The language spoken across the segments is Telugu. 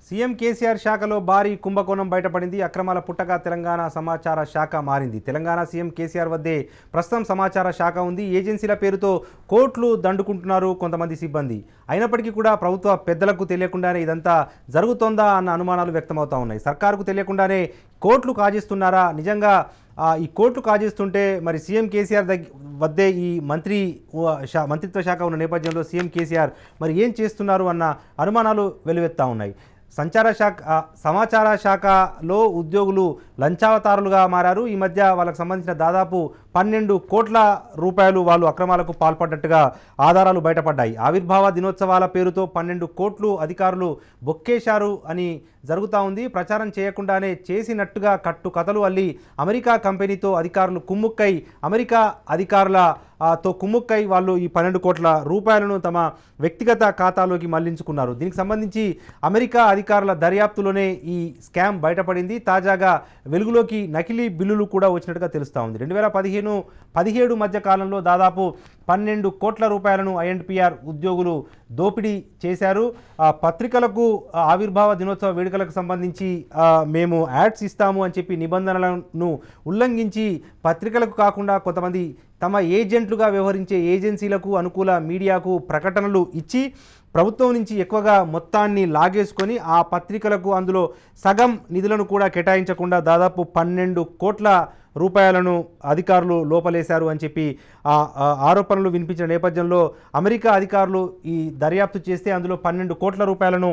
సీఎం కేసీఆర్ శాఖలో భారీ కుంభకోణం బయటపడింది అక్రమాల పుట్టగా తెలంగాణ సమాచార శాఖ మారింది తెలంగాణ సీఎం కేసీఆర్ వద్దే ప్రస్తుతం సమాచార శాఖ ఉంది ఏజెన్సీల పేరుతో కోట్లు దండుకుంటున్నారు కొంతమంది సిబ్బంది అయినప్పటికీ కూడా ప్రభుత్వ పెద్దలకు తెలియకుండానే ఇదంతా జరుగుతోందా అన్న అనుమానాలు వ్యక్తమవుతా ఉన్నాయి సర్కారుకు తెలియకుండానే కోట్లు కాజేస్తున్నారా నిజంగా ఆ, ఈ కోట్లు కాజేస్తుంటే మరి సీఎం కేసీఆర్ దగ్గ వద్దే ఈ మంత్రి ఉ- శా- మంత్రిత్వ శాఖ ఉన్న నేపథ్యంలో సీఎం కేసీఆర్ మరి ఏం చేస్తున్నారు అన్న అనుమానాలు వెలువెత్తా ఉన్నాయి సంచార శాఖ ఆ, సమాచార శాఖలో ఉద్యోగులు లంచావతారులుగా మారారు ఈ మధ్య వాళ్ళకి సంబంధించిన దాదాపు పన్నెండు కోట్ల రూపాయలు వాళ్ళు అక్రమాలకు పాల్పడ్డట్టుగా ఆధారాలు బయటపడ్డాయి ఆవిర్భావ దినోత్సవాల పేరుతో పన్నెండు కోట్లు అధికారులు బొక్కేశారు అని జరుగుతూ ఉంది ప్రచారం చేయకుండానే చేసినట్టుగా కట్టు కథలు అల్లి అమెరికా కంపెనీతో అధికారులు కుమ్ముక్కై అమెరికా అధికారుల ఆ, తో కుమ్ముక్కై వాళ్ళు ఈ పన్నెండు కోట్ల రూపాయలను తమ వ్యక్తిగత ఖాతాలోకి మళ్లించుకున్నారు దీనికి సంబంధించి అమెరికా అధికారుల దర్యాప్తులోనే ఈ స్కామ్ బయటపడింది తాజాగా వెలుగులోకి నకిలీ బిల్లులు కూడా వచ్చినట్టుగా తెలుస్తూ ఉంది రెండు వేల పదిహేను పదిహేడు మధ్య కాలంలో దాదాపు పన్నెండు కోట్ల రూపాయలను ఐఎన్పిఆర్ ఉద్యోగులు దోపిడీ చేశారు ఆ పత్రికలకు ఆ, ఆవిర్భావ దినోత్సవ వేడుకలకు సంబంధించి ఆ, మేము యాడ్స్ ఇస్తాము అని చెప్పి నిబంధనలను ఉల్లంఘించి పత్రికలకు కాకుండా కొంతమంది తమ ఏజెంట్లుగా వ్యవహరించే ఏజెన్సీలకు అనుకూల మీడియాకు ప్రకటనలు ఇచ్చి ప్రభుత్వం నుంచి ఎక్కువగా మొత్తాన్ని లాగేసుకొని ఆ పత్రికలకు అందులో సగం నిధులను కూడా కేటాయించకుండా దాదాపు పన్నెండు కోట్ల రూపాయలను అధికారులు లోపలేశారు అని చెప్పి ఆ ఆ ఆరోపణలు వినిపించిన నేపథ్యంలో అమెరికా అధికారులు ఈ దర్యాప్తు చేస్తే అందులో పన్నెండు కోట్ల రూపాయలను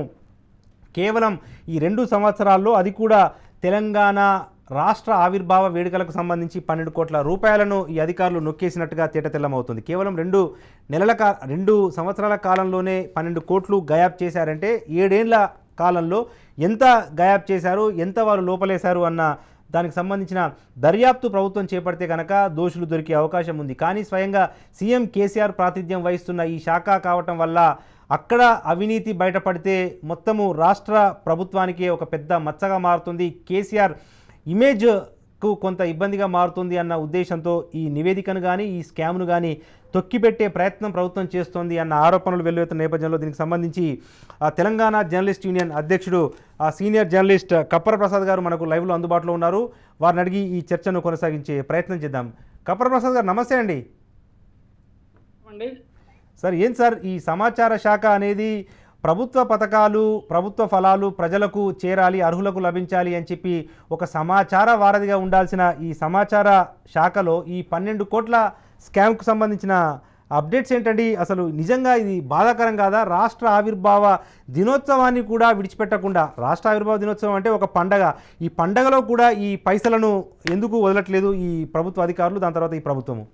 కేవలం ఈ రెండు సంవత్సరాల్లో అది కూడా తెలంగాణ రాష్ట్ర ఆవిర్భావ వేడుకలకు సంబంధించి పన్నెండు కోట్ల రూపాయలను ఈ అధికారులు నొక్కేసినట్టుగా తేటతెల్లమవుతుంది కేవలం రెండు నెలల కా రెండు సంవత్సరాల కాలంలోనే పన్నెండు కోట్లు గయాబ్ చేశారంటే ఏడేళ్ల కాలంలో ఎంత గయాబ్ చేశారు ఎంత వారు లోపలేశారు అన్న దానికి సంబంధించిన దర్యాప్తు ప్రభుత్వం చేపడితే కనుక దోషులు దొరికే అవకాశం ఉంది కానీ స్వయంగా సీఎం కేసీఆర్ ప్రాతినిధ్యం వహిస్తున్న ఈ శాఖ కావటం వల్ల అక్కడ అవినీతి బయటపడితే మొత్తము రాష్ట్ర ప్రభుత్వానికి ఒక పెద్ద మచ్చగా మారుతుంది కేసీఆర్ ఇమేజ్కు కొంత ఇబ్బందిగా మారుతుంది అన్న ఉద్దేశంతో ఈ నివేదికను కానీ ఈ స్కామ్ను కానీ తొక్కిపెట్టే ప్రయత్నం ప్రభుత్వం చేస్తోంది అన్న ఆరోపణలు వెల్లువెత్తున్న నేపథ్యంలో దీనికి సంబంధించి ఆ, తెలంగాణ జర్నలిస్ట్ యూనియన్ అధ్యక్షుడు ఆ, సీనియర్ జర్నలిస్ట్ కప్పర ప్రసాద్ గారు మనకు లైవ్లో అందుబాటులో ఉన్నారు వారిని అడిగి ఈ చర్చను కొనసాగించే ప్రయత్నం చేద్దాం కప్పర ప్రసాద్ గారు నమస్తే అండి అండి సార్ ఏం సార్ ఈ సమాచార శాఖ అనేది ప్రభుత్వ పథకాలు ప్రభుత్వ ఫలాలు ప్రజలకు చేరాలి అర్హులకు లభించాలి అని చెప్పి ఒక సమాచార వారధిగా ఉండాల్సిన ఈ సమాచార శాఖలో ఈ పన్నెండు కోట్ల స్కామ్కు సంబంధించిన అప్డేట్స్ ఏంటండి అసలు నిజంగా ఇది బాధాకరం కాదా రాష్ట్ర ఆవిర్భావ దినోత్సవాన్ని కూడా విడిచిపెట్టకుండా రాష్ట్ర ఆవిర్భావ దినోత్సవం అంటే ఒక పండగ ఈ పండగలో కూడా ఈ పైసలను ఎందుకు వదలట్లేదు ఈ ప్రభుత్వ అధికారులు దాని తర్వాత ఈ ప్రభుత్వము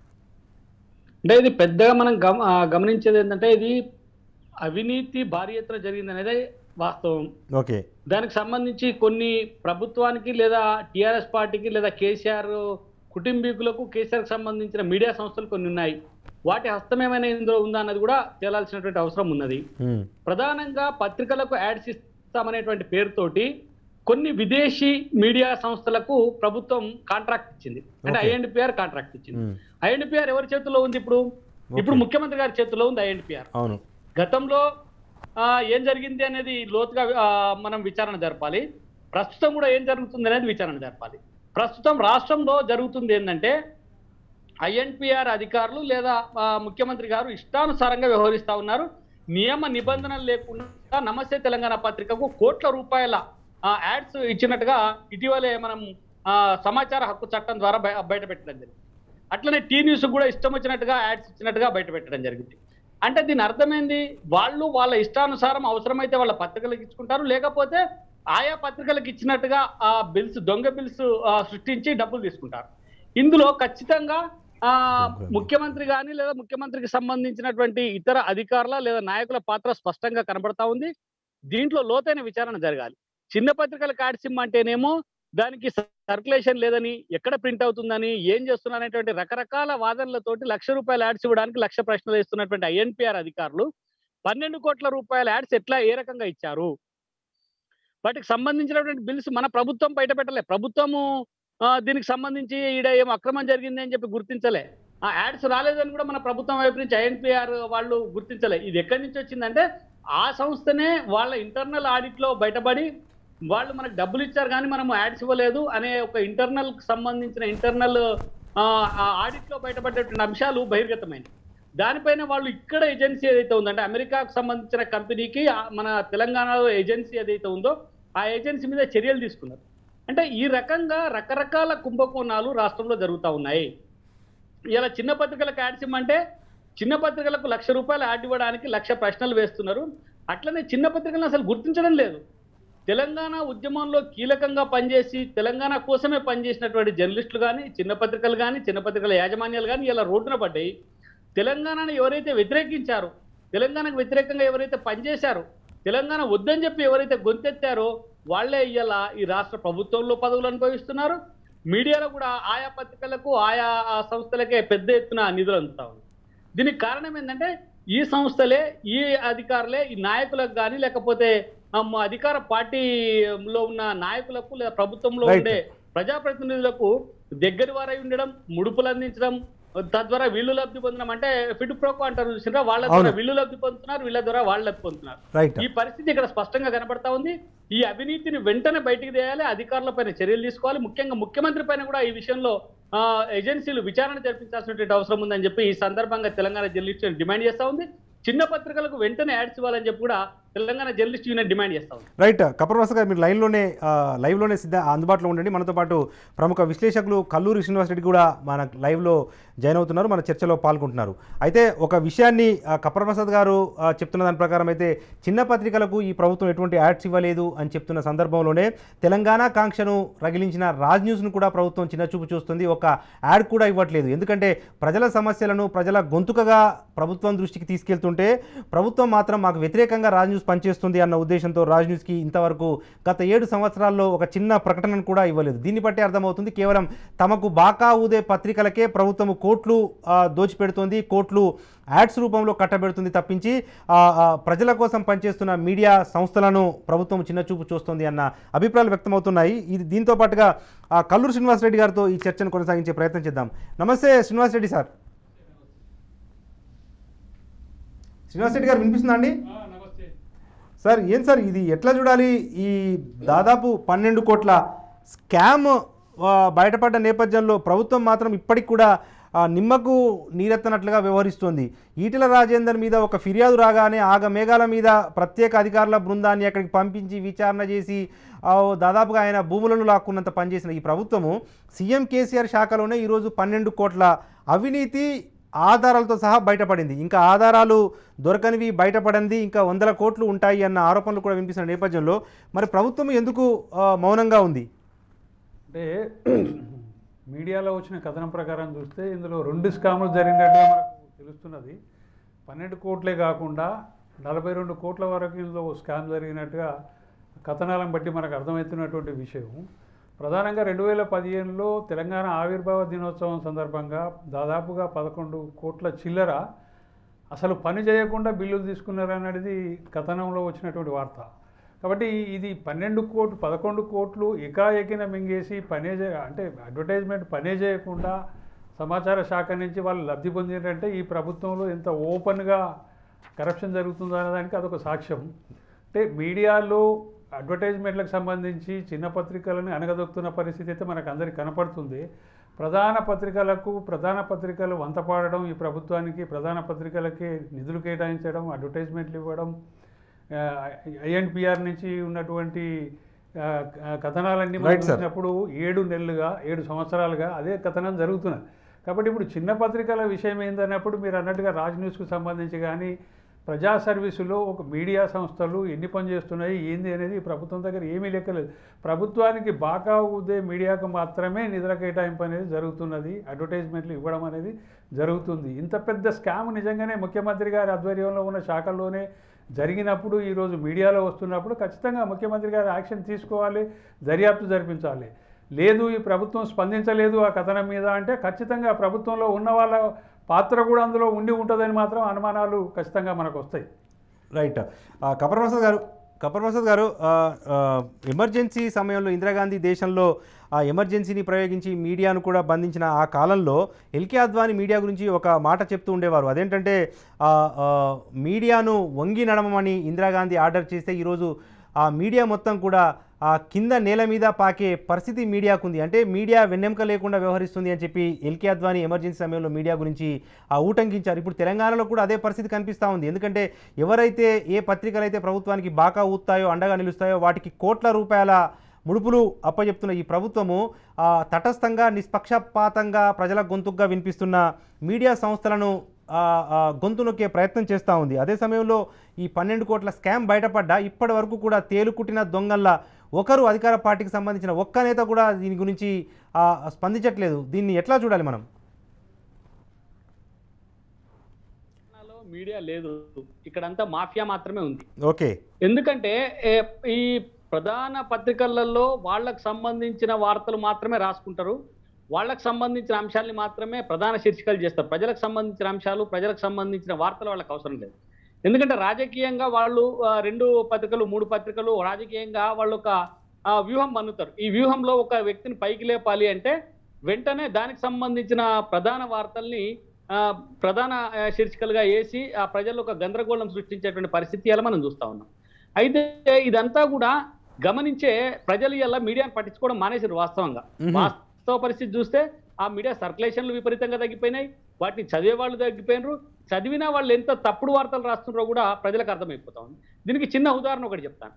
అంటే ఇది పెద్దగా మనం గమ ఆ, గమనించేది ఏంటంటే ఇది అవినీతి భారీ ఎత్తున జరిగింది అనేది వాస్తవం ఓకే దానికి సంబంధించి కొన్ని ప్రభుత్వానికి లేదా టిఆర్ఎస్ పార్టీకి లేదా కేసీఆర్ కుటుంబీకులకు కేసీఆర్కి సంబంధించిన మీడియా సంస్థలు కొన్ని ఉన్నాయి వాటి హస్తం ఏమైనా ఇందులో ఉందా అన్నది కూడా తేలాల్సినటువంటి అవసరం ఉన్నది ఉమ్, ప్రధానంగా పత్రికలకు యాడ్స్ ఇస్తామనేటువంటి పేరుతోటి కొన్ని విదేశీ మీడియా సంస్థలకు ప్రభుత్వం కాంట్రాక్ట్ ఇచ్చింది అంటే Okay. ఐఎన్డిపిఆర్ కాంట్రాక్ట్ ఇచ్చింది ఉమ్, ఐఎన్డిపిఆర్ ఎవరి చేతుల్లో ఉంది ఇప్పుడు ఇప్పుడు Okay. ముఖ్యమంత్రి గారి చేతుల్లో ఉంది ఐఎన్డిపిఆర్ అవును గతంలో ఆ, ఏం జరిగింది అనేది లోతుగా ఆ, మనం విచారణ జరపాలి ప్రస్తుతం కూడా ఏం జరుగుతుంది అనేది విచారణ జరపాలి ప్రస్తుతం రాష్ట్రంలో జరుగుతుంది ఏంటంటే ఐఎన్పిఆర్ అధికారులు లేదా ఆ, ముఖ్యమంత్రి గారు ఇష్టానుసారంగా వ్యవహరిస్తా ఉన్నారు నియమ నిబంధనలు లేకుండా నమస్తే తెలంగాణ పత్రికకు కోట్ల రూపాయల యాడ్స్ ఇచ్చినట్టుగా ఇటీవలే మనం ఆ, సమాచార హక్కు చట్టం ద్వారా బయ- బయటపెట్టడం జరిగింది అట్లనే టీ న్యూస్ కూడా ఇష్టం వచ్చినట్టుగా యాడ్స్ ఇచ్చినట్టుగా బయటపెట్టడం జరిగింది అంటే దీని అర్థమైంది వాళ్ళు వాళ్ళ ఇష్టానుసారం అవసరమైతే వాళ్ళ పత్రికలకు ఇచ్చుకుంటారు లేకపోతే ఆయా పత్రికలకు ఇచ్చినట్టుగా ఆ బిల్స్ దొంగ బిల్స్ ఆ, సృష్టించి డబ్బులు తీసుకుంటారు ఇందులో ఖచ్చితంగా ఆ ముఖ్యమంత్రి కానీ లేదా ముఖ్యమంత్రికి సంబంధించినటువంటి ఇతర అధికారుల లేదా నాయకుల పాత్ర స్పష్టంగా కనబడతా ఉంది దీంట్లో లోతైన విచారణ జరగాలి చిన్న పత్రికలకు యాడ్స్ ఇమ్మంటేనేమో దానికి సర్క్యులేషన్ లేదని ఎక్కడ ప్రింట్ అవుతుందని ఏం చేస్తున్నారనేటువంటి రకరకాల వాదనలతోటి లక్ష రూపాయల యాడ్స్ ఇవ్వడానికి లక్ష ప్రశ్నలు ఇస్తున్నటువంటి ఐఎన్పిఆర్ అధికారులు పన్నెండు కోట్ల రూపాయల యాడ్స్ ఎట్లా ఏ రకంగా ఇచ్చారు వాటికి సంబంధించినటువంటి బిల్స్ మన ప్రభుత్వం బయట పెట్టలే ప్రభుత్వము ఆ, దీనికి సంబంధించి ఈడ ఏం అక్రమం జరిగింది అని చెప్పి గుర్తించలే ఆ యాడ్స్ రాలేదని కూడా మన ప్రభుత్వం వైపు నుంచి ఐఎన్పిఆర్ వాళ్ళు గుర్తించలే ఇది ఎక్కడి నుంచి వచ్చిందంటే ఆ సంస్థనే వాళ్ళ ఇంటర్నల్ ఆడిట్ లో బయటపడి వాళ్ళు మనకు డబ్బులు ఇచ్చారు కానీ మనం యాడ్స్ ఇవ్వలేదు అనే ఒక ఇంటర్నల్ సంబంధించిన ఇంటర్నల్ ఆడిట్ లో బయటపడేటువంటి అంశాలు బహిర్గతమైనవి దానిపైన వాళ్ళు ఇక్కడ ఏజెన్సీ ఏదైతే ఉందంటే అమెరికాకు సంబంధించిన కంపెనీకి ఆ మన తెలంగాణలో ఏజెన్సీ ఏదైతే ఉందో ఆ ఏజెన్సీ మీద చర్యలు తీసుకున్నారు అంటే ఈ రకంగా రకరకాల కుంభకోణాలు రాష్ట్రంలో జరుగుతూ ఉన్నాయి ఇలా చిన్న పత్రికలకు యాడ్స్ ఇమ్మంటే చిన్న పత్రికలకు లక్ష రూపాయలు యాడ్ ఇవ్వడానికి లక్ష ప్రశ్నలు వేస్తున్నారు అట్లనే చిన్న పత్రికలను అసలు గుర్తించడం లేదు తెలంగాణ ఉద్యమంలో కీలకంగా పనిచేసి తెలంగాణ కోసమే పనిచేసినటువంటి జర్నలిస్టులు కానీ చిన్న పత్రికలు కానీ చిన్న పత్రికల యాజమాన్యాలు కానీ ఇలా రోడ్డున పడ్డాయి తెలంగాణను ఎవరైతే వ్యతిరేకించారో తెలంగాణకు వ్యతిరేకంగా ఎవరైతే పనిచేశారో తెలంగాణ వద్దని చెప్పి ఎవరైతే గొంతెత్తారో వాళ్ళే ఇవాళ ఈ రాష్ట్ర ప్రభుత్వంలో పదవులు అనుభవిస్తున్నారు మీడియాలో కూడా ఆయా పత్రికలకు ఆయా ఆ సంస్థలకే పెద్ద ఎత్తున నిధులు అందుతా ఉంది దీనికి కారణం ఏంటంటే ఈ సంస్థలే ఈ అధికారులే ఈ నాయకులకు కానీ లేకపోతే ఆ మ- అధికార పార్టీలో ఉన్న నాయకులకు లేదా ప్రభుత్వంలో Right. ఉండే ప్రజాప్రతినిధులకు దగ్గర వారై ఉండడం ముడుపులు అందించడం తద్వారా వీళ్ళు లబ్ధి పొందడం అంటే ఫిట్ ప్రోకో అంటారు చూసినా వాళ్ళ ద్వారా అవును. వీళ్ళు లబ్ధి పొందుతున్నారు వీళ్ళ ద్వారా వాళ్ళు లబ్ధి పొందుతున్నారు రైట్ ఈ పరిస్థితి ఇక్కడ స్పష్టంగా కనబడతా ఉంది ఈ అవినీతిని వెంటనే బయటికి తీయాలి అధికారుల పైన చర్యలు తీసుకోవాలి ముఖ్యంగా ముఖ్యమంత్రి పైన కూడా ఈ విషయంలో ఆ, ఏజెన్సీలు విచారణ జరిపించాల్సినటువంటి అవసరం ఉందని చెప్పి ఈ సందర్భంగా తెలంగాణ జర్నలిస్ట్ డిమాండ్ చేస్తా ఉంది చిన్న పత్రికలకు వెంటనే యాడ్స్ ఇవ్వాలని చెప్పి కూడా తెలంగాణ జర్నలిస్ట్ యూనియన్ డిమాండ్ చేస్తా ఉంది రైట్ కపర్వాస గారు మీరు లైన్లోనే ఆ, లైవ్లోనే సిద్ధ అందుబాటులో ఉండండి మనతో పాటు ప్రముఖ విశ్లేషకులు కల్లూరి శ్రీనివాస్ రెడ్డి కూడా మన లైవ్లో జాయిన్ అవుతున్నారు మన చర్చలో పాల్గొంటున్నారు అయితే ఒక విషయాన్ని ఆ, కపర్ ప్రసాద్ గారు ఆ, చెప్తున్న దాని ప్రకారం అయితే చిన్న పత్రికలకు ఈ ప్రభుత్వం ఎటువంటి యాడ్స్ ఇవ్వలేదు అని చెప్తున్న సందర్భంలోనే తెలంగాణ కాంక్షను రగిలించిన రాజ్ న్యూస్ను కూడా ప్రభుత్వం చిన్నచూపు చూస్తుంది ఒక యాడ్ కూడా ఇవ్వట్లేదు ఎందుకంటే ప్రజల సమస్యలను ప్రజల గొంతుకగా ప్రభుత్వం దృష్టికి తీసుకెళ్తుంటే ప్రభుత్వం మాత్రం మాకు వ్యతిరేకంగా రాజ్ న్యూస్ పనిచేస్తుంది అన్న ఉద్దేశంతో రాజ్ న్యూస్కి ఇంతవరకు గత ఏడు సంవత్సరాల్లో ఒక చిన్న ప్రకటనను కూడా ఇవ్వలేదు దీన్ని బట్టి అర్థమవుతుంది కేవలం తమకు బాకా ఊదే పత్రికలకే ప్రభుత్వం కోట్లు ఆ, దోచిపెడుతోంది కోట్లు యాడ్స్ రూపంలో కట్టబెడుతుంది తప్పించి ఆ, ఆ, ప్రజల కోసం పనిచేస్తున్న మీడియా సంస్థలను ప్రభుత్వం చిన్నచూపు చూస్తుంది అన్న అభిప్రాయాలు వ్యక్తమవుతున్నాయి ఇది దీంతో పాటుగా ఆ, కల్లూరు శ్రీనివాస్ రెడ్డి గారితో ఈ చర్చను కొనసాగించే ప్రయత్నం చేద్దాం నమస్తే శ్రీనివాస్ రెడ్డి సార్ శ్రీనివాస్ రెడ్డి గారు వినిపిస్తుందా అండి నమస్తే సార్ ఏం సార్ ఇది ఎట్లా చూడాలి ఈ దాదాపు పన్నెండు కోట్ల స్కామ్ ఆ, బయటపడ్డ నేపథ్యంలో ప్రభుత్వం మాత్రం ఇప్పటికి కూడా ఆ, నిమ్మకు నీరెత్తనట్లుగా వ్యవహరిస్తోంది ఈటెల రాజేందర్ మీద ఒక ఫిర్యాదు రాగానే ఆగ మేఘాల మీద ప్రత్యేక అధికారుల బృందాన్ని అక్కడికి పంపించి విచారణ చేసి ఆ, దాదాపుగా ఆయన భూములను లాక్కున్నంత పనిచేసిన ఈ ప్రభుత్వము సీఎం కేసీఆర్ శాఖలోనే ఈరోజు పన్నెండు కోట్ల అవినీతి ఆధారాలతో సహా బయటపడింది ఇంకా ఆధారాలు దొరకనివి బయటపడింది ఇంకా వందల కోట్లు ఉంటాయి అన్న ఆరోపణలు కూడా వినిపిస్తున్న నేపథ్యంలో మరి ప్రభుత్వం ఎందుకు ఆ, మౌనంగా ఉంది అంటే మీడియాలో వచ్చిన కథనం ప్రకారం చూస్తే ఇందులో రెండు స్కాములు జరిగినట్టుగా మనకు తెలుస్తున్నది పన్నెండు కోట్లే కాకుండా నలభై రెండు కోట్ల వరకు ఇందులో స్కామ్ జరిగినట్టుగా కథనాలను బట్టి మనకు అర్థమవుతున్నటువంటి విషయం ప్రధానంగా రెండు వేల పదిహేనులో తెలంగాణ ఆవిర్భావ దినోత్సవం సందర్భంగా దాదాపుగా పదకొండు కోట్ల చిల్లర అసలు పని చేయకుండా బిల్లులు తీసుకున్నారన్నది కథనంలో వచ్చినటువంటి వార్త కాబట్టి ఇది పన్నెండు కోట్లు పదకొండు కోట్లు ఎకాఎకిన మింగేసి పనే చే అంటే అడ్వర్టైజ్మెంట్ పనే చేయకుండా సమాచార శాఖ నుంచి వాళ్ళు లబ్ధి పొందినారంటే ఈ ప్రభుత్వంలో ఎంత ఓపెన్గా కరప్షన్ జరుగుతుందో అనేదానికి అదొక సాక్ష్యం అంటే మీడియాలో అడ్వర్టైజ్మెంట్లకు సంబంధించి చిన్న పత్రికలను అనగదొక్కుతున్న పరిస్థితి అయితే మనకు అందరికీ కనపడుతుంది ప్రధాన పత్రికలకు ప్రధాన పత్రికలు వంతపాడడం ఈ ప్రభుత్వానికి ప్రధాన పత్రికలకి నిధులు కేటాయించడం అడ్వర్టైజ్మెంట్లు ఇవ్వడం ఐఎన్పిఆర్ నుంచి ఉన్నటువంటి ఆ, ఆ, కథనాలన్నీ మనం Right, sir. చూసినప్పుడు ఏడు నెలలుగా ఏడు సంవత్సరాలుగా అదే కథనం జరుగుతున్నది కాబట్టి ఇప్పుడు చిన్న పత్రికల విషయం ఏందన్నప్పుడు మీరు అన్నట్టుగా రాజ్ న్యూస్కు సంబంధించి కానీ ప్రజా సర్వీసులో ఒక మీడియా సంస్థలు ఎన్ని పని చేస్తున్నాయి ఏంది అనేది ఈ ప్రభుత్వం దగ్గర ఏమీ లెక్కలేదు ప్రభుత్వానికి బాకా ఊదే మీడియాకు మాత్రమే నిధుల కేటాయింపు అనేది జరుగుతున్నది అడ్వర్టైజ్మెంట్లు ఇవ్వడం అనేది జరుగుతుంది ఇంత పెద్ద స్కామ్ నిజంగానే ముఖ్యమంత్రి గారి ఆధ్వర్యంలో ఉన్న శాఖల్లోనే జరిగినప్పుడు ఈరోజు మీడియాలో వస్తున్నప్పుడు ఖచ్చితంగా ముఖ్యమంత్రి గారు యాక్షన్ తీసుకోవాలి దర్యాప్తు జరిపించాలి లేదు ఈ ప్రభుత్వం స్పందించలేదు ఆ కథనం మీద అంటే ఖచ్చితంగా ప్రభుత్వంలో ఉన్న వాళ్ళ పాత్ర కూడా అందులో ఉండి ఉంటుందని మాత్రం అనుమానాలు ఖచ్చితంగా మనకు వస్తాయి రైట్ కపర్ ప్రసాద్ గారు కపర్ ప్రసాద్ గారు ఆ, ఆ, ఎమర్జెన్సీ సమయంలో ఇందిరాగాంధీ దేశంలో ఆ ఎమర్జెన్సీని ప్రయోగించి మీడియాను కూడా బంధించిన ఆ కాలంలో ఎల్కే అద్వాని మీడియా గురించి ఒక మాట చెప్తూ ఉండేవారు అదేంటంటే ఆ, ఆ, మీడియాను వంగి నడమని ఇందిరాగాంధీ ఆర్డర్ చేస్తే ఈరోజు ఆ మీడియా మొత్తం కూడా ఆ కింద నేల మీద పాకే పరిస్థితి మీడియాకు ఉంది అంటే మీడియా వెన్నెముక లేకుండా వ్యవహరిస్తుంది అని చెప్పి ఎల్కే అద్వానీ ఎమర్జెన్సీ సమయంలో మీడియా గురించి ఆ ఊటంకించారు ఇప్పుడు తెలంగాణలో కూడా అదే పరిస్థితి కనిపిస్తూ ఉంది ఎందుకంటే ఎవరైతే ఏ పత్రికలు అయితే ప్రభుత్వానికి బాగా ఊతాయో అండగా నిలుస్తాయో వాటికి కోట్ల రూపాయల ముడుపులు అప్పచెప్తున్న ఈ ప్రభుత్వము ఆ, తటస్థంగా నిష్పక్షపాతంగా ప్రజల గొంతుగ్గా వినిపిస్తున్న మీడియా సంస్థలను ఆ, ఆ, గొంతు నొక్కే ప్రయత్నం చేస్తూ ఉంది అదే సమయంలో ఈ పన్నెండు కోట్ల స్కామ్ బయటపడ్డా ఇప్పటి వరకు కూడా తేలుకుట్టిన దొంగల్లా ఒకరు అధికార పార్టీకి సంబంధించిన ఒక్క నేత కూడా దీని గురించి ఆ, స్పందించట్లేదు దీన్ని ఎట్లా చూడాలి మనం తెలంగాణలో మీడియా లేదు ఇక్కడంతా మాఫియా మాత్రమే ఉంది ఓకే ఎందుకంటే ఏ, ఈ ప్రధాన పత్రికలలో వాళ్ళకు సంబంధించిన వార్తలు మాత్రమే రాసుకుంటారు వాళ్ళకు సంబంధించిన అంశాలని మాత్రమే ప్రధాన శీర్షికలు చేస్తారు ప్రజలకు సంబంధించిన అంశాలు ప్రజలకు సంబంధించిన వార్తలు వాళ్ళకి అవసరం లేదు ఎందుకంటే రాజకీయంగా వాళ్ళు ఆ, రెండు పత్రికలు మూడు పత్రికలు రాజకీయంగా వాళ్ళు ఒక ఆ, వ్యూహం మన్నుతారు ఈ వ్యూహంలో ఒక వ్యక్తిని పైకి లేపాలి అంటే వెంటనే దానికి సంబంధించిన ప్రధాన వార్తల్ని ఆ, ప్రధాన ఆ, శీర్షికలుగా వేసి ఆ ప్రజల్లో ఒక గందరగోళం సృష్టించేటువంటి పరిస్థితి ఇలా మనం చూస్తా ఉన్నాం అయితే ఇదంతా కూడా గమనించే ప్రజలు ఇలా మీడియాను పట్టించుకోవడం మానేసారు వాస్తవంగా మ్మ్. వాస్తవ పరిస్థితి చూస్తే ఆ మీడియా సర్క్యులేషన్లు విపరీతంగా తగ్గిపోయినాయి వాటిని చదివే వాళ్ళు తగ్గిపోయినారు చదివిన వాళ్ళు ఎంత తప్పుడు వార్తలు రాస్తున్నారో కూడా ప్రజలకు అర్థమైపోతా ఉంది దీనికి చిన్న ఉదాహరణ ఒకటి చెప్తాను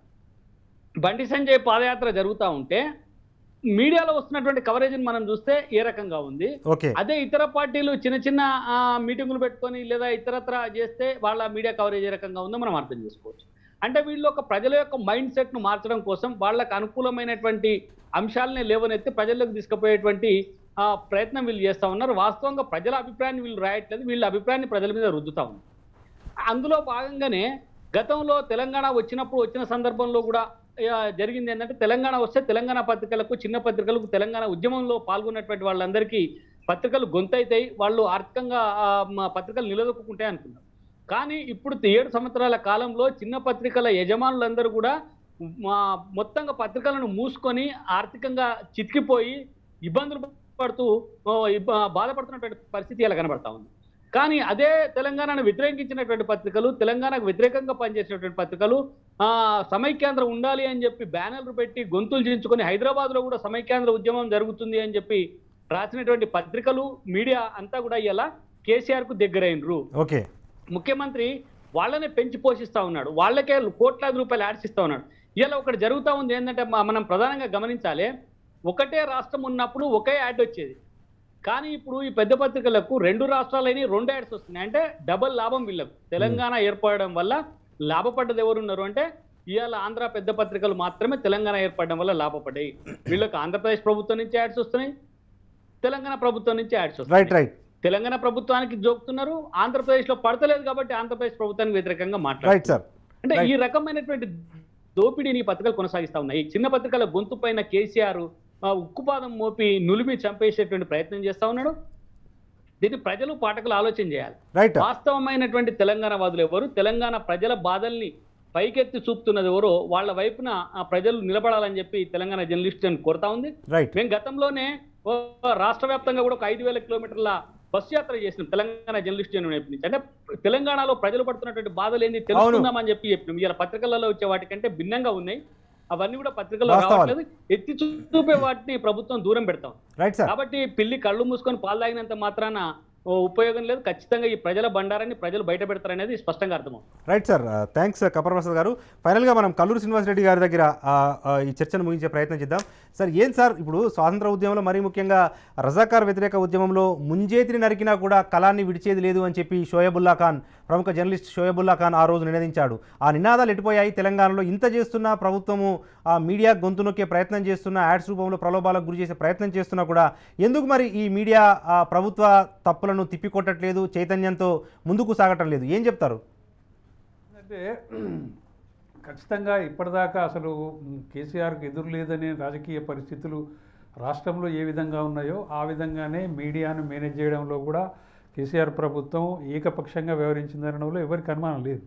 బండి సంజయ్ పాదయాత్ర జరుగుతూ ఉంటే మీడియాలో వస్తున్నటువంటి కవరేజ్ని మనం చూస్తే ఏ రకంగా ఉంది ఓకే అదే ఇతర పార్టీలు చిన్న చిన్న ఆ, మీటింగులు పెట్టుకొని లేదా ఇతరత్ర చేస్తే వాళ్ళ మీడియా కవరేజ్ ఏ రకంగా ఉందో మనం అర్థం చేసుకోవచ్చు అంటే వీళ్ళు ఒక ప్రజల యొక్క మైండ్ సెట్ ను మార్చడం కోసం వాళ్ళకు అనుకూలమైనటువంటి అంశాలని లేవనెత్తి ప్రజల్లోకి తీసుకుపోయేటువంటి ఆ, ప్రయత్నం వీళ్ళు చేస్తా ఉన్నారు వాస్తవంగా ప్రజల అభిప్రాయాన్ని వీళ్ళు రాయట్లేదు వీళ్ళ అభిప్రాయాన్ని ప్రజల మీద రుద్దుతా ఉన్నారు అందులో భాగంగానే గతంలో తెలంగాణ వచ్చినప్పుడు వచ్చిన సందర్భంలో కూడా ఆ, జరిగింది ఏంటంటే తెలంగాణ వస్తే తెలంగాణ పత్రికలకు చిన్న పత్రికలకు తెలంగాణ ఉద్యమంలో పాల్గొన్నటువంటి వాళ్ళందరికీ పత్రికలు గొంతైతాయి వాళ్ళు ఆర్థికంగా ఆ, మా పత్రికలు నిలదొక్కుంటాయి అనుకున్నారు కానీ ఇప్పుడు ఏడు సంవత్సరాల కాలంలో చిన్న పత్రికల యజమానులందరూ కూడా మా మొత్తంగా పత్రికలను మూసుకొని ఆర్థికంగా చితికిపోయి ఇబ్బందులు పడుతూ ఓ, ఇబ్బ- బాధపడుతున్నటువంటి పరిస్థితి ఇలా కనబడతా ఉంది కానీ అదే తెలంగాణను వ్యతిరేకించినటువంటి పత్రికలు తెలంగాణకు వ్యతిరేకంగా పనిచేసినటువంటి పత్రికలు ఆ సమైక్యాంధ్ర ఉండాలి అని చెప్పి బ్యానర్లు పెట్టి గొంతులు చించుకొని హైదరాబాద్ లో కూడా సమైక్యాంధ్ర ఉద్యమం జరుగుతుంది అని చెప్పి రాసినటువంటి పత్రికలు మీడియా అంతా కూడా ఇలా కేసీఆర్ కు దగ్గరైనరు ఓకే ముఖ్యమంత్రి వాళ్ళనే పెంచి పోషిస్తా ఉన్నాడు వాళ్ళకే కోట్లాది రూపాయలు యాడ్స్ ఇస్తా ఉన్నాడు ఇలా ఒకటి జరుగుతా ఉంది ఏంటంటే మ- మనం ప్రధానంగా గమనించాలి ఒకటే రాష్ట్రం ఉన్నప్పుడు ఒకే యాడ్ వచ్చేది కానీ ఇప్పుడు ఈ పెద్ద పత్రికలకు రెండు రాష్ట్రాలని రెండు యాడ్స్ వస్తున్నాయి అంటే డబల్ లాభం వీళ్ళకు తెలంగాణ ఏర్పడడం వల్ల లాభపడ్డది ఎవరున్నారు అంటే ఇవాళ ఆంధ్ర పెద్ద పత్రికలు మాత్రమే తెలంగాణ ఏర్పడడం వల్ల లాభపడ్డాయి వీళ్ళకి ఆంధ్రప్రదేశ్ ప్రభుత్వం నుంచి యాడ్స్ వస్తున్నాయి తెలంగాణ ప్రభుత్వం నుంచి యాడ్స్ వస్తున్నాయి రైట్ రైట్ తెలంగాణ ప్రభుత్వానికి జోకుతున్నారు ఆంధ్రప్రదేశ్ లో పడతలేదు కాబట్టి ఆంధ్రప్రదేశ్ ప్రభుత్వానికి వ్యతిరేకంగా రైట్ మాట్లాడారు సార్ అంటే Right. ఈ రకమైనటువంటి దోపిడీని ఈ పత్రికలు కొనసాగిస్తా ఉన్నాయి చిన్న పత్రికల గొంతు పైన కేసీఆర్ ఆ, ఉక్కుపాదం మోపి నులిమి చంపేసేటువంటి ప్రయత్నం చేస్తా ఉన్నాడు దీన్ని ప్రజలు పాఠకులు ఆలోచన చేయాలి రైట్ వాస్తవమైనటువంటి తెలంగాణ వాదులు ఎవరు తెలంగాణ ప్రజల బాధల్ని పైకెత్తి చూపుతున్నది ఎవరో వాళ్ళ వైపున ఆ ప్రజలు నిలబడాలని చెప్పి తెలంగాణ జర్నలిస్ట్ అని కోరుతా ఉంది రైట్ మేము గతంలోనే ఓ రాష్ట్ర వ్యాప్తంగా కూడా ఒక ఐదు వేల కిలోమీటర్ల బస్సు యాత్ర చేసినాం తెలంగాణ జర్నలిస్ట్ యూనియన్ వైపు నుంచి అంటే తెలంగాణలో ప్రజలు పడుతున్నటువంటి బాధలు ఏంది తెలుసుకుందామని చెప్పి చెప్పినాం ఇలా పత్రికలలో వచ్చే వాటికంటే భిన్నంగా ఉన్నాయి అవన్నీ కూడా పత్రికల్లో వాస్తవాలు. రావట్లేదు ఎత్తి చూపే వాటిని ప్రభుత్వం దూరం పెడతాం రైట్ సార్ కాబట్టి పిల్లి కళ్ళు మూసుకొని పాలు తాగినంత మాత్రాన ఓ ఉపయోగం లేదు ఖచ్చితంగా ఈ ప్రజల బండారాన్ని ప్రజలు బయట పెడతారనేది స్పష్టంగా అర్థమవుతుంది రైట్ సార్ థ్యాంక్స్ కపర్ ప్రసాద్ గారు ఫైనల్గా మనం కల్లూరు శ్రీనివాస్ రెడ్డి గారి దగ్గర ఆ, ఆ, ఈ చర్చను ముగించే ప్రయత్నం చేద్దాం సార్ ఏం సార్ ఇప్పుడు స్వాతంత్ర ఉద్యమంలో మరీ ముఖ్యంగా రజాకార్ వ్యతిరేక ఉద్యమంలో ముంజేతిని నరికినా కూడా కళాన్ని విడిచేది లేదు అని చెప్పి షోయబుల్లా ఖాన్ ప్రముఖ జర్నలిస్ట్ షోయబుల్లా ఖాన్ ఆ రోజు నినదించాడు ఆ నినాదాలు ఎటుపోయాయి తెలంగాణలో ఇంత చేస్తున్నా ప్రభుత్వము ఆ మీడియా గొంతు నొక్కే ప్రయత్నం చేస్తున్నా యాడ్స్ రూపంలో ప్రలోభాలకు గురి చేసే ప్రయత్నం చేస్తున్నా కూడా ఎందుకు మరి ఈ మీడియా ఆ ప్రభుత్వ తప్పులను తిప్పికొట్టట్లేదు చైతన్యంతో ముందుకు సాగటం లేదు ఏం చెప్తారు అంటే ఖచ్చితంగా ఇప్పటిదాకా అసలు మ్, కేసీఆర్కి ఎదురు లేదనే రాజకీయ పరిస్థితులు రాష్ట్రంలో ఏ విధంగా ఉన్నాయో ఆ విధంగానే మీడియాను మేనేజ్ చేయడంలో కూడా కేసీఆర్ ప్రభుత్వం ఏకపక్షంగా వ్యవహరించిందనడంలో ఎవరికి అనుమానం లేదు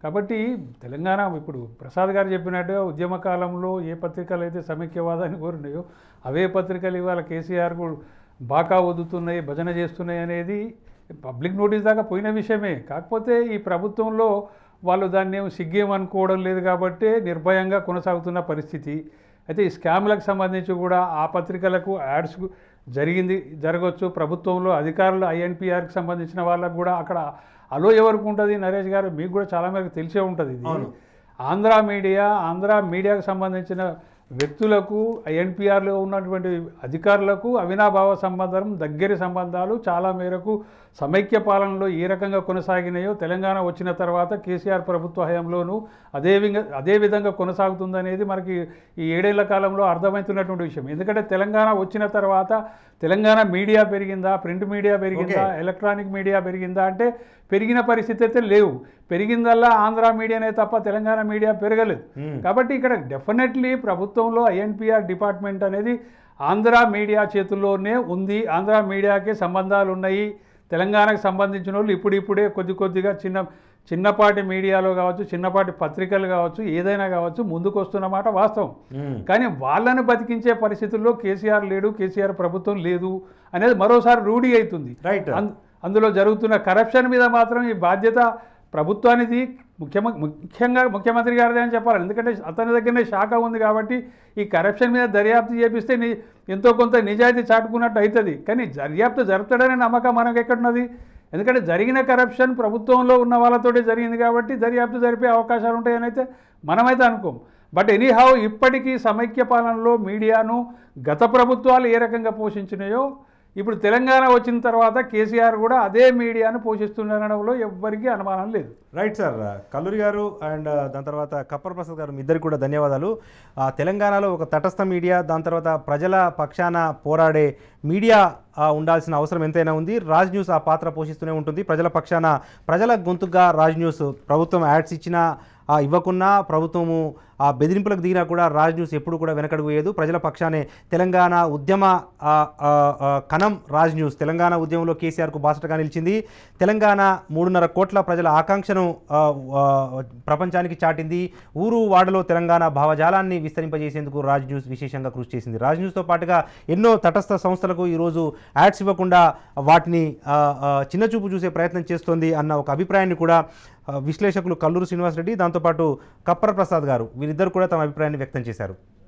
కాబట్టి తెలంగాణ ఇప్పుడు ప్రసాద్ గారు చెప్పినట్టుగా ఉద్యమ కాలంలో ఏ పత్రికలు అయితే సమైక్యవాదాన్ని కోరినాయో అవే పత్రికలు ఇవాళ కేసీఆర్కు బాకా వదుతున్నాయి భజన చేస్తున్నాయి అనేది పబ్లిక్ నోటీస్ దాకా పోయిన విషయమే కాకపోతే ఈ ప్రభుత్వంలో వాళ్ళు దాన్ని ఏం సిగ్గేం అనుకోవడం లేదు కాబట్టి నిర్భయంగా కొనసాగుతున్న పరిస్థితి అయితే ఈ స్కామ్లకు సంబంధించి కూడా ఆ పత్రికలకు యాడ్స్ జరిగింది జరగవచ్చు ప్రభుత్వంలో అధికారులు ఐఎన్పిఆర్కి సంబంధించిన వాళ్ళకు కూడా అక్కడ అలో ఎవరికి ఉంటుంది నరేష్ గారు మీకు కూడా చాలా మేరకు తెలిసే ఉంటుంది ఇది అవును. ఆంధ్ర మీడియా ఆంధ్ర మీడియాకు సంబంధించిన వ్యక్తులకు ఎన్పిఆర్లో ఉన్నటువంటి అధికారులకు అవినాభావ సంబంధం దగ్గరి సంబంధాలు చాలా మేరకు సమైక్య పాలనలో ఏ రకంగా కొనసాగినాయో తెలంగాణ వచ్చిన తర్వాత కేసీఆర్ ప్రభుత్వ హయాంలోనూ అదే విధంగా అదే విధంగా కొనసాగుతుందనేది మనకి ఈ ఏడేళ్ల కాలంలో అర్థమవుతున్నటువంటి విషయం ఎందుకంటే తెలంగాణ వచ్చిన తర్వాత తెలంగాణ మీడియా పెరిగిందా ప్రింట్ మీడియా పెరిగిందా ఎలక్ట్రానిక్ మీడియా పెరిగిందా అంటే పెరిగిన పరిస్థితి అయితే లేవు పెరిగిందల్లా ఆంధ్ర మీడియానే తప్ప తెలంగాణ మీడియా పెరగలేదు మ్మ్. కాబట్టి ఇక్కడ డెఫినెట్లీ ప్రభుత్వంలో ఐఎన్పిఆర్ డిపార్ట్మెంట్ అనేది ఆంధ్ర మీడియా చేతుల్లోనే ఉంది ఆంధ్ర మీడియాకే సంబంధాలు ఉన్నాయి తెలంగాణకు సంబంధించిన వాళ్ళు ఇప్పుడిప్పుడే కొద్ది కొద్దిగా చిన్న చిన్నపాటి మీడియాలో కావచ్చు చిన్నపాటి పత్రికలు కావచ్చు ఏదైనా కావచ్చు ముందుకు వస్తున్నమాట వాస్తవం మ్మ్. కానీ వాళ్ళని బతికించే పరిస్థితుల్లో కేసీఆర్ లేడు కేసీఆర్ ప్రభుత్వం లేదు అనేది మరోసారి రూఢి అవుతుంది రైట్ అం- అందులో జరుగుతున్న కరప్షన్ మీద మాత్రం ఈ బాధ్యత ప్రభుత్వానికి ముఖ్యమ ముఖ్యంగా ముఖ్యమంత్రి గారిదే అని చెప్పాలి ఎందుకంటే అతని దగ్గరనే శాఖ ఉంది కాబట్టి ఈ కరప్షన్ మీద దర్యాప్తు చేపిస్తే ని ఎంతో కొంత నిజాయితీ చాటుకున్నట్టు అవుతుంది కానీ దర్యాప్తు జరుపుతాడనే నమ్మకం మనకు ఎక్కడున్నది ఎందుకంటే జరిగిన కరప్షన్ ప్రభుత్వంలో ఉన్న వాళ్ళతోటి జరిగింది కాబట్టి దర్యాప్తు జరిపే అవకాశాలు ఉంటాయని అయితే మనమైతే అనుకోం బట్ ఎనీహౌ ఇప్పటికీ సమైక్య పాలనలో మీడియాను గత ప్రభుత్వాలు ఏ రకంగా పోషించినాయో ఇప్పుడు తెలంగాణ వచ్చిన తర్వాత కేసీఆర్ కూడా అదే మీడియాను పోషిస్తుండడంలో ఎవ్వరికీ అనుమానం లేదు రైట్ సార్ కల్లూరి గారు అండ్ దాని తర్వాత కప్పర్ ప్రసాద్ గారు మీ ఇద్దరికి కూడా ధన్యవాదాలు ఆ, తెలంగాణలో ఒక తటస్థ మీడియా దాని తర్వాత ప్రజల పక్షాన పోరాడే మీడియా ఆ, ఉండాల్సిన అవసరం ఎంతైనా ఉంది రాజ్ న్యూస్ ఆ పాత్ర పోషిస్తూనే ఉంటుంది ప్రజల పక్షాన ప్రజల గొంతుగా రాజ్ న్యూస్ ప్రభుత్వం యాడ్స్ ఇచ్చినా ఆ, ఇవ్వకున్నా ప్రభుత్వము ఆ బెదిరింపులకు దిగినా కూడా రాజ్ న్యూస్ ఎప్పుడు కూడా వెనకడుగు వేయదు ప్రజల పక్షానే తెలంగాణ ఉద్యమ ఆ, ఆ, ఆ, కణం రాజ్ న్యూస్ తెలంగాణ ఉద్యమంలో కేసీఆర్కు బాసటగా నిలిచింది తెలంగాణ మూడున్నర కోట్ల ప్రజల ఆకాంక్షను ఆ, ఆ, ప్రపంచానికి చాటింది ఊరు వాడలో తెలంగాణ భావజాలాన్ని విస్తరింపజేసేందుకు రాజ్ న్యూస్ విశేషంగా కృషి చేసింది రాజ్ న్యూస్తో పాటుగా ఎన్నో తటస్థ సంస్థలకు ఈరోజు యాడ్స్ ఇవ్వకుండా వాటిని ఆ, ఆ, చిన్నచూపు చూసే ప్రయత్నం చేస్తోంది అన్న ఒక అభిప్రాయాన్ని కూడా ఆ, విశ్లేషకులు కల్లూరు శ్రీనివాసరెడ్డి దాంతోపాటు కప్పర ప్రసాద్ గారు వీరిద్దరు కూడా తమ అభిప్రాయాన్ని వ్యక్తం చేశారు